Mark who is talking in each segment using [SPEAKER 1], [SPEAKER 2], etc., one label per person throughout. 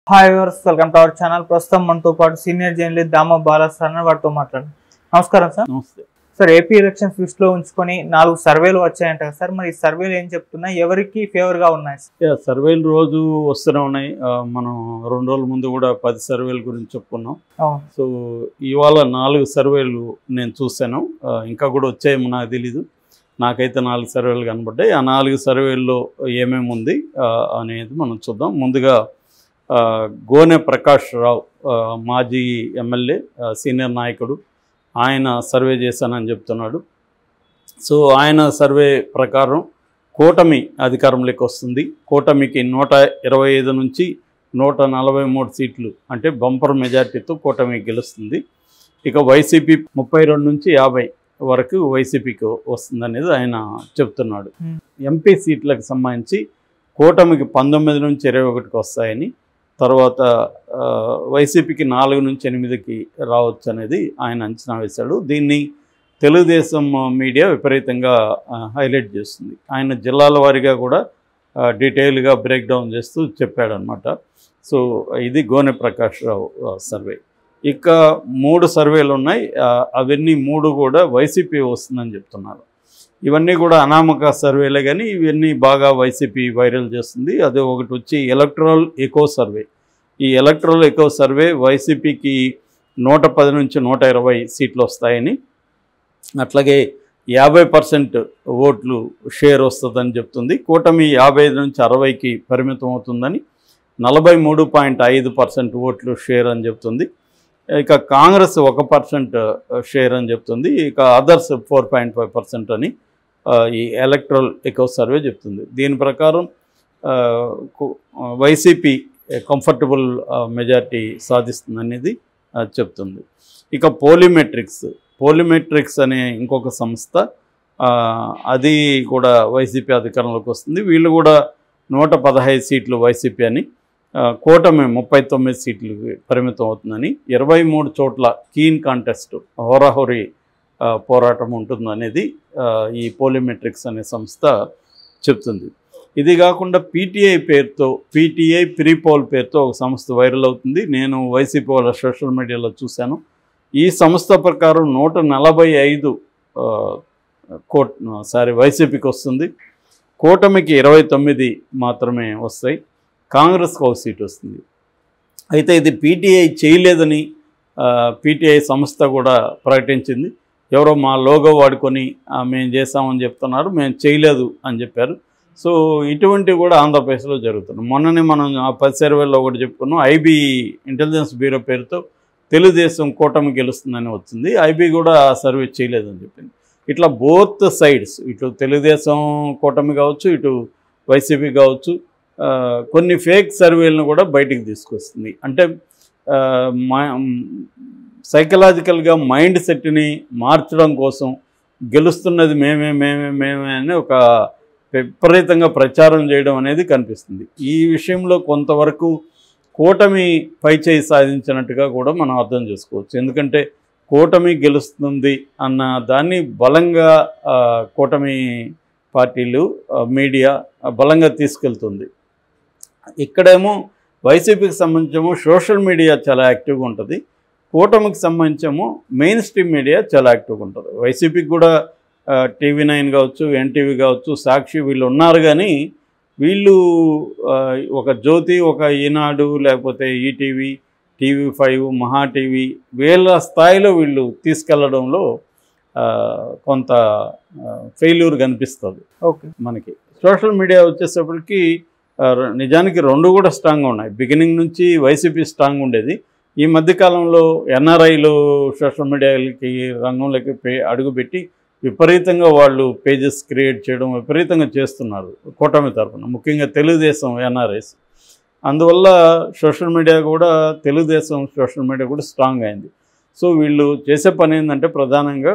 [SPEAKER 1] Hi viewers welcome to our channel ప్రస్తుతం మనతో పాటు senior journalist Dama Bala sir అని వారితో మాట్లాడండి నమస్కారం సార్
[SPEAKER 2] నమస్తే
[SPEAKER 1] సార్ ఏపీ ఎలక్షన్స్ దృష్టిలో ఉంచుకొని నాలుగు సర్వేలు వచ్చాయంట కదా సార్ మరి ఈ సర్వేలు ఏం చెప్తున్నాయి ఎవరికి ఫేవర్ గా ఉన్నాయి సార్?
[SPEAKER 2] యా, సర్వేలు రోజు వస్తూనే ఉన్నాయి ఆ, మనం రెండు రోజుల ముందు కూడా పది సర్వేల గురించి చెప్పుకున్నాం
[SPEAKER 1] అవును
[SPEAKER 2] సో ఇవాళ నాలుగు సర్వేలు నేను చూశాను ఆ, ఇంకా కూడా వచ్చాయేమో నాకు తెలీదు నాకైతే నాలుగు సర్వేలు కనబడ్డాయి ఆ నాలుగు సర్వేల్లో ఏమేమి ఉంది ఆ, అనేది మనం చూద్దాం ముందుగా ఆ, గోనె ప్రకాష్ రావు ఆ, మాజీ ఎమ్మెల్యే ఆ, సీనియర్ నాయకుడు ఆయన సర్వే చేశానని చెప్తున్నాడు సో ఆయన సర్వే ప్రకారం కూటమి అధికారంలోకి వస్తుంది కూటమికి నూట ఇరవై ఐదు నుంచి నూట నలభై మూడు సీట్లు అంటే బంపర్ మెజార్టీతో కూటమి గెలుస్తుంది ఇక వైసీపీ ముప్పై రెండు నుంచి యాభై వరకు వైసీపీకి వస్తుందనేది ఆయన చెప్తున్నాడు
[SPEAKER 1] Hmm.
[SPEAKER 2] ఎంపీ సీట్లకు సంబంధించి కూటమికి పంతొమ్మిది నుంచి ఇరవై ఒకటికి వస్తాయని తర్వాత ఆ, వైసీపీకి నాలుగు నుంచి ఎనిమిదికి రావచ్చు అనేది ఆయన అంచనా వేశాడు దీన్ని తెలుగుదేశం మీడియా విపరీతంగా ఆ, హైలైట్ చేస్తుంది ఆయన జిల్లాల వారీగా కూడా ఆ, డీటెయిల్గా బ్రేక్ డౌన్ చేస్తూ చెప్పాడనమాట సో ఇది గోనె ప్రకాష్ రావు ఆ, సర్వే ఇక మూడు సర్వేలు ఉన్నాయి ఆ, అవన్నీ మూడు కూడా వైసీపీ వస్తుందని చెప్తున్నారు ఇవన్నీ కూడా అనామక సర్వేలే కానీ ఇవన్నీ బాగా వైసీపీ వైరల్ చేస్తుంది అది ఒకటి వచ్చి ఎలక్ట్రల్ ఎకో సర్వే ఈ ఎలక్ట్రల్ ఎకో సర్వే వైసీపీకి నూట పది నుంచి నూట ఇరవై సీట్లు వస్తాయని అట్లాగే యాభై పర్సెంట్ ఓట్లు షేర్ వస్తుందని చెప్తుంది కూటమి యాభై ఐదు నుంచి అరవైకి పరిమితం అవుతుందని నలభై మూడు పాయింట్ ఐదు పర్సెంట్ ఓట్లు షేర్ అని చెప్తుంది ఇక కాంగ్రెస్ ఒక పర్సెంట్ షేర్ అని చెప్తుంది ఇక others four point five percent అని ఆ, ఈ ఎలక్ట్రల్ ఎకో సర్వే చెప్తుంది దీని ప్రకారం ఆ, కు- ఆ, వైసీపీ కంఫర్టబుల్ మెజార్టీ సాధిస్తుంది అనేది ఆ, చెప్తుంది ఇక పోలిమెట్రిక్స్ పోలిమెట్రిక్స్ అనే ఇంకొక సంస్థ ఆ, అది కూడా వైసీపీ అధికారంలోకి వస్తుంది వీళ్ళు కూడా నూట పదహైదు సీట్లు వైసీపీ అని ఆ, కూటమి ముప్పై తొమ్మిది సీట్లు పరిమితం అవుతుందని ఇరవై మూడు చోట్ల కీన్ కాంటెస్ట్ హోరాహోరీ ఆ, పోరాటం ఉంటుందనేది ఆ, ఈ పోలిమెట్రిక్స్ అనే సంస్థ చెప్తుంది ఇది కాకుండా పీటీఐ పేరుతో పీటీఐ ప్రీపోల్ పేరుతో ఒక సంస్థ వైరల్ అవుతుంది నేను వైసీపీ వాళ్ళ సోషల్ మీడియాలో చూశాను ఈ సంస్థ ప్రకారం నూట నలభై ఐదు కోట్ సారీ వైసీపీకి వస్తుంది కూటమికి ఇరవై తొమ్మిది మాత్రమే వస్తాయి కాంగ్రెస్కి ఒక సీట్ వస్తుంది అయితే ఇది పీటీఐ చేయలేదని పీటీఐ సంస్థ కూడా ప్రకటించింది ఎవరో మా లోగో వాడుకొని "ఆ, మేము చేస్తామని చెప్తున్నారు మేము చేయలేదు అని చెప్పారు సో ఇటువంటివి కూడా ఆంధ్రప్రదేశ్లో జరుగుతున్నాయి మొన్ననే మనం ఆ పది సర్వేలో ఒకటి చెప్పుకున్నాం ఐబీ ఇంటెలిజెన్స్ బ్యూరో పేరుతో తెలుగుదేశం కూటమి గెలుస్తుందని వచ్చింది ఐబీ కూడా ఆ సర్వే చేయలేదని చెప్పింది ఇట్లా బోత్ సైడ్స్ ఇటు తెలుగుదేశం కూటమి కావచ్చు ఇటు వైసీపీ కావచ్చు ఆ, కొన్ని ఫేక్ సర్వేలను కూడా బయటికి తీసుకొస్తుంది అంటే ఆ, మా సైకలాజికల్గా మైండ్ సెట్ని మార్చడం కోసం గెలుస్తున్నది మేమే మేమే మేమే అని ఒక విపరీతంగా ప్రచారం చేయడం అనేది కనిపిస్తుంది ఈ విషయంలో కొంతవరకు కూటమి పైచేయి సాధించినట్టుగా కూడా మనం అర్థం చేసుకోవచ్చు ఎందుకంటే కూటమి గెలుస్తుంది అన్న దాన్ని బలంగా ఆ, కూటమి పార్టీలు ఆ, మీడియా ఆ, బలంగా తీసుకెళ్తుంది ఇక్కడేమో వైసీపీకి సంబంధించేమో సోషల్ మీడియా చాలా యాక్టివ్గా ఉంటుంది కూటమికి సంబంధించేమో మెయిన్ స్ట్రీమ్ మీడియా చాలా యాక్టివ్గా ఉంటుంది వైసీపీకి కూడా టీవీ నైన్ కావచ్చు ఎన్టీవీ కావచ్చు సాక్షి వీళ్ళు ఉన్నారు కానీ వీళ్ళు ఆ, ఒక జ్యోతి ఒక ఈనాడు లేకపోతే ETV TV five Maha TV వీళ్ళ స్థాయిలో వీళ్ళు తీసుకెళ్లడంలో ఆ, కొంత ఫెయిల్యూర్ కనిపిస్తుంది
[SPEAKER 1] ఓకే
[SPEAKER 2] మనకి సోషల్ మీడియా వచ్చేసప్పటికి ఆ, ర- నిజానికి రెండు కూడా స్ట్రాంగ్గా ఉన్నాయి బిగినింగ్ నుంచి వైసీపీ స్ట్రాంగ్ ఉండేది ఈ మధ్యకాలంలో ఎన్ఆర్ఐలు సోషల్ మీడియాలకి రంగంలోకి పే అడుగుపెట్టి విపరీతంగా వాళ్ళు పేజెస్ క్రియేట్ చేయడం విపరీతంగా చేస్తున్నారు కూటమి తరఫున ముఖ్యంగా తెలుగుదేశం ఎన్ఆర్ఐస్ అందువల్ల సోషల్ మీడియా కూడా తెలుగుదేశం సోషల్ మీడియా కూడా స్ట్రాంగ్ అయింది సో వీళ్ళు చేసే పని ఏంటంటే ప్రధానంగా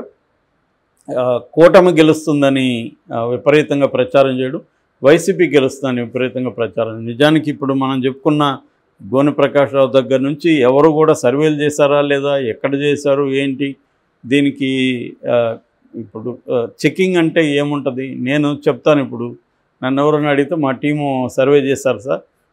[SPEAKER 2] ఆ, కూటమి గెలుస్తుందని ఆ, విపరీతంగా ప్రచారం చేయడం వైసీపీ గెలుస్తుందని విపరీతంగా ప్రచారం నిజానికి ఇప్పుడు మనం చెప్పుకున్న గోని ప్రకాష్ రావు దగ్గర నుంచి ఎవరు కూడా సర్వేలు చేశారా లేదా ఎక్కడ చేశారు ఏంటి దీనికి ఆ, ఇప్పుడు చెకింగ్ అంటే ఏముంటుంది నేను చెప్తాను ఇప్పుడు నన్ను ఎవరైనా అడిగితే మా టీము సర్వే చేశారు సార్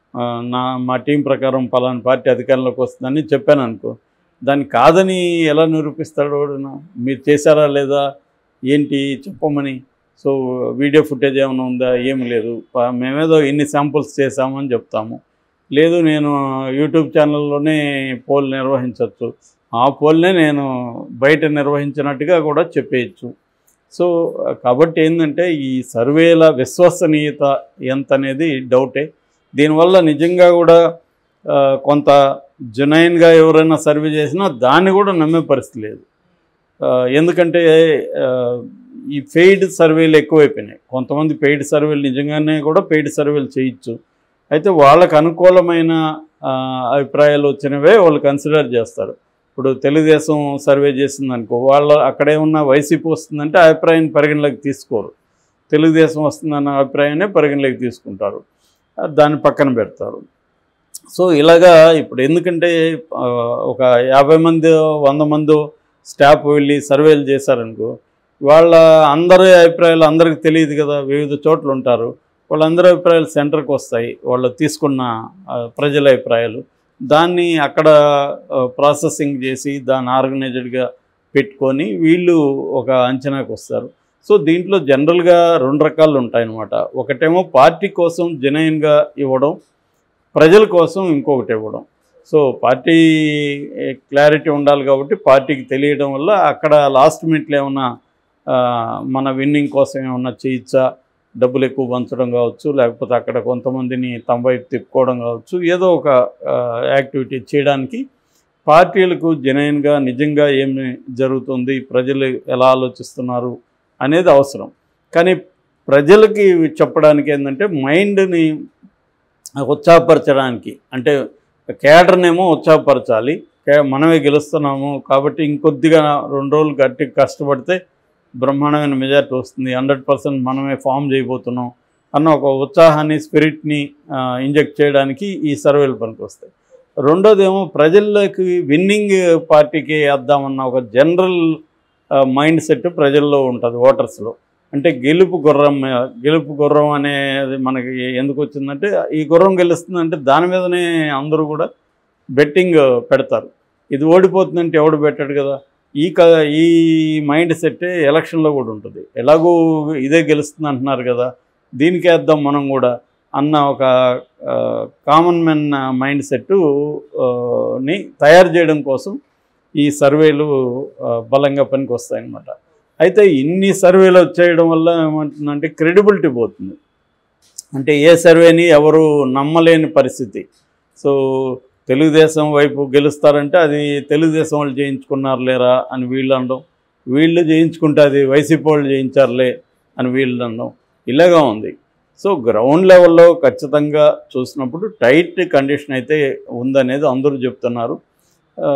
[SPEAKER 2] ఆ, నా మా టీం ప్రకారం పలానా పార్టీ అధికారంలోకి వస్తుందని చెప్పాను అనుకో దాన్ని కాదని ఎలా నిరూపిస్తాడు వాడునా మీరు చేశారా లేదా ఏంటి చెప్పమని సో వీడియో ఫుటేజ్ ఏమైనా ఉందా ఏమి లేదు ప- మేమేదో ఇన్ని శాంపుల్స్ చేశామని చెప్తాము లేదు నేను యూట్యూబ్ ఛానల్లోనే పోల్ నిర్వహించవచ్చు ఆ పోల్నే నేను బయట నిర్వహించినట్టుగా కూడా చెప్పేయచ్చు సో కాబట్టి ఏంటంటే ఈ సర్వేల విశ్వసనీయత ఎంత అనేది డౌటే దీనివల్ల నిజంగా కూడా ఆ, కొంత జునైన్గా ఎవరైనా సర్వే చేసినా దాన్ని కూడా నమ్మే పరిస్థితి లేదు ఆ, ఎందుకంటే ఆ, ఈ పెయిడ్ సర్వేలు ఎక్కువైపోయినాయి కొంతమంది పెయిడ్ సర్వేలు నిజంగానే కూడా పెయిడ్ సర్వేలు చేయొచ్చు అయితే వాళ్ళకు అనుకూలమైన ఆ, అభిప్రాయాలు వచ్చినవే వాళ్ళు కన్సిడర్ చేస్తారు ఇప్పుడు తెలుగుదేశం సర్వే చేసింది అనుకో వాళ్ళ అక్కడే ఉన్న వైసీపీ వస్తుందంటే ఆ అభిప్రాయాన్ని పరిగణలోకి తీసుకోరు తెలుగుదేశం వస్తుందన్న అభిప్రాయాన్ని పరిగణలోకి తీసుకుంటారు ఆ, దాన్ని పక్కన పెడతారు సో ఇలాగా ఇప్పుడు ఎందుకంటే ఆ, ఒక యాభై మంది వంద మంది స్టాఫ్ వెళ్ళి సర్వేలు చేశారనుకో వాళ్ళ అందరి అభిప్రాయాలు అందరికి తెలియదు కదా వివిధ చోట్ల ఉంటారు వాళ్ళందరి అభిప్రాయాలు సెంటర్కి వస్తాయి వాళ్ళు తీసుకున్న ఆ, ప్రజల అభిప్రాయాలు దాన్ని అక్కడ ప్రాసెసింగ్ చేసి దాన్ని ఆర్గనైజ్డ్గా పెట్టుకొని వీళ్ళు ఒక అంచనాకు వస్తారు సో దీంట్లో జనరల్గా రెండు రకాలు ఉంటాయన్నమాట ఒకటేమో పార్టీ కోసం జెన్యున్గా ఇవ్వడం ప్రజల కోసం ఇంకొకటి ఇవ్వడం సో పార్టీ క్లారిటీ ఉండాలి కాబట్టి పార్టీకి తెలియడం వల్ల అక్కడ లాస్ట్ మినిట్లో ఏమన్నా ఆ, మన విన్నింగ్ కోసం ఏమన్నా చేయొచ్చా డబ్బులు ఎక్కువ పంచడం కావచ్చు లేకపోతే అక్కడ కొంతమందిని తమ వైపు తిప్పుకోవడం కావచ్చు ఏదో ఒక ఆ, యాక్టివిటీ చేయడానికి పార్టీలకు జెన్యున్గా నిజంగా ఏమి జరుగుతుంది ప్రజలు ఎలా ఆలోచిస్తున్నారు అనేది అవసరం కానీ ప్రజలకి చెప్పడానికి ఏంటంటే మైండ్ని ఉత్సాహపరచడానికి అంటే కేడర్నేమో ఉత్సాహపరచాలి కే- మనమే గెలుస్తున్నాము కాబట్టి ఇంకొద్దిగా రెండు రోజులు గట్టి కష్టపడితే బ్రహ్మాండమైన మెజార్టీ వస్తుంది హండ్రెడ్ పర్సెంట్ మనమే ఫామ్ చేయబోతున్నాం అన్న ఒక ఉత్సాహాన్ని స్పిరిట్ని ఇంజెక్ట్ చేయడానికి ఈ సర్వేలు పనికొస్తాయి రెండోది ఏమో ప్రజల్లోకి విన్నింగ్ పార్టీకి వేద్దామన్న ఒక జనరల్ మైండ్ సెట్ ప్రజల్లో ఉంటుంది ఓటర్స్లో అంటే గెలుపు గుర్రం మీద గెలుపు గుర్రం అనేది మనకి ఎందుకు వచ్చిందంటే ఈ గుర్రం గెలుస్తుందంటే దాని మీదనే అందరూ కూడా బెట్టింగ్ పెడతారు ఇది ఓడిపోతుందంటే ఎవడు పెట్టాడు కదా ఈ క ఈ మైండ్ సెట్ ఎలక్షన్లో కూడా ఉంటుంది ఎలాగూ ఇదే గెలుస్తుంది అంటున్నారు కదా దీనికి వేద్దాం మనం కూడా అన్న ఒక కామన్ మెన్ మైండ్ సెట్ ని తయారు చేయడం కోసం ఈ సర్వేలు ఆ, బలంగా పనికి వస్తాయన్నమాట అయితే ఇన్ని సర్వేలు వచ్చేయడం వల్ల ఏమంటుందంటే క్రెడిబిలిటీ పోతుంది అంటే ఏ సర్వేని ఎవరు నమ్మలేని పరిస్థితి సో తెలుగుదేశం వైపు గెలుస్తారంటే అది తెలుగుదేశం వాళ్ళు చేయించుకున్నారు లేరా అని వీళ్ళు అనడం వీళ్ళు చేయించుకుంటే అది వైసీపీ వాళ్ళు చేయించారులే అని వీళ్ళు అనడం ఇలాగా ఉంది సో గ్రౌండ్ లెవెల్లో ఖచ్చితంగా చూసినప్పుడు టైట్ కండిషన్ అయితే ఉందనేది అందరూ చెప్తున్నారు ఆ,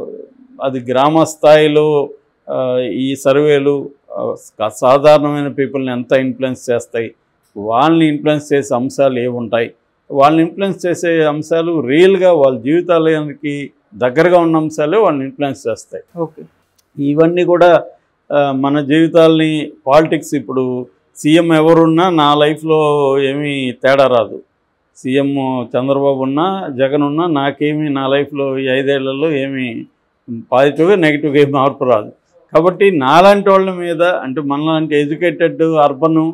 [SPEAKER 2] అది గ్రామ స్థాయిలో ఆ, ఈ సర్వేలు ఆ, సాధారణమైన పీపుల్ని ఎంత ఇన్ఫ్లుయెన్స్ చేస్తాయి వాళ్ళని ఇన్ఫ్లుయెన్స్ చేసే అంశాలు ఏముంటాయి వాళ్ళని ఇన్ఫ్లుయెన్స్ చేసే అంశాలు రియల్గా వాళ్ళ జీవితాలకి దగ్గరగా ఉన్న అంశాలే వాళ్ళని ఇన్ఫ్లుయెన్స్ చేస్తాయి
[SPEAKER 1] ఓకే
[SPEAKER 2] ఇవన్నీ కూడా ఆ, మన జీవితాల్ని పాలిటిక్స్ ఇప్పుడు సీఎం ఎవరున్నా నా లైఫ్లో ఏమీ తేడా రాదు సీఎం చంద్రబాబు ఉన్నా జగన్ ఉన్నా నాకేమీ నా లైఫ్లో ఈ ఐదేళ్లలో ఏమీ పాజిటివ్గా నెగిటివ్గా ఏమి మార్పు రాదు కాబట్టి నాలాంటి వాళ్ళ మీద అంటే మనలాంటి ఎడ్యుకేటెడ్ అర్బన్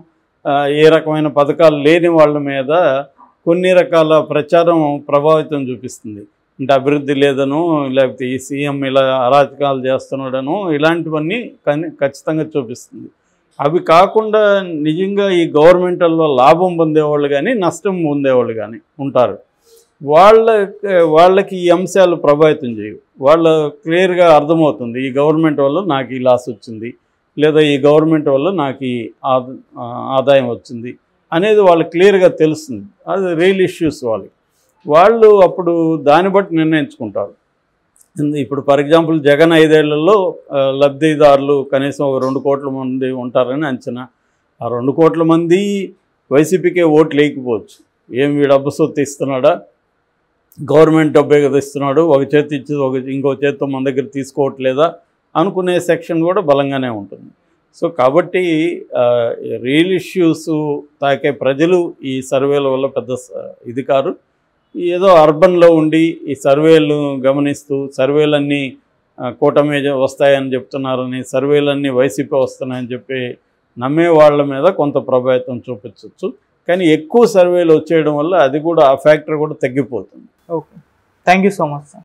[SPEAKER 2] ఏ రకమైన పథకాలు లేని వాళ్ళ మీద కొన్ని రకాల ప్రచారం ప్రభావితం చూపిస్తుంది అంటే అభివృద్ధి లేదను లేకపోతే ఈ సీఎం ఇలా అరాచకాలు చేస్తున్నాడను ఇలాంటివన్నీ కని- ఖచ్చితంగా చూపిస్తుంది అవి కాకుండా నిజంగా ఈ గవర్నమెంట్లో లాభం పొందేవాళ్ళు కానీ నష్టం పొందేవాళ్ళు కానీ ఉంటారు వాళ్ళ వాళ్ళకి ఈ అంశాలు ప్రభావితం చేయవు వాళ్ళ క్లియర్గా అర్థమవుతుంది ఈ గవర్నమెంట్ వల్ల నాకు ఈ లాస్ వచ్చింది లేదా ఈ గవర్నమెంట్ వల్ల నాకు ఈ ఆద- ఆ, ఆదాయం వచ్చింది అనేది వాళ్ళకి క్లియర్గా తెలుస్తుంది అది రియల్ ఇష్యూస్ వాళ్ళకి వాళ్ళు అప్పుడు దాన్ని బట్టి నిర్ణయించుకుంటారు ఇంద- ఇప్పుడు ఫర్ ఎగ్జాంపుల్ జగన్ ఐదేళ్లలో ఆ, లబ్ధిదారులు కనీసం ఒక రెండు కోట్ల మంది ఉంటారని అంచనా ఆ రెండు కోట్ల మంది వైసీపీకే ఓట్లు వేయకపోవచ్చు ఏం వీడు డబ్బు సొత్తు ఇస్తున్నాడా గవర్నమెంట్ డబ్బే కదా ఇస్తున్నాడు ఒక చేతి ఇచ్చి ఒక ఇంకో చేతితో మన దగ్గర తీసుకోవట్లేదా అనుకునే సెక్షన్ కూడా బలంగానే ఉంటుంది సో కాబట్టి రియల్ ఇష్యూస్ తాకే ప్రజలు ఈ సర్వేల వల్ల పెద్ద స- ఇది కారు ఏదో అర్బన్లో ఉండి ఈ సర్వేలు గమనిస్తూ సర్వేలన్నీ ఆ, కూటమి వస్తాయని చెప్తున్నారని సర్వేలన్నీ వైసీపీ వస్తున్నాయని చెప్పి నమ్మే వాళ్ళ మీద కొంత ప్రభావితం చూపించవచ్చు కానీ ఎక్కువ సర్వేలు వచ్చేయడం వల్ల అది కూడా ఆ ఫ్యాక్టర్ కూడా తగ్గిపోతుంది
[SPEAKER 1] okay thank you so much sir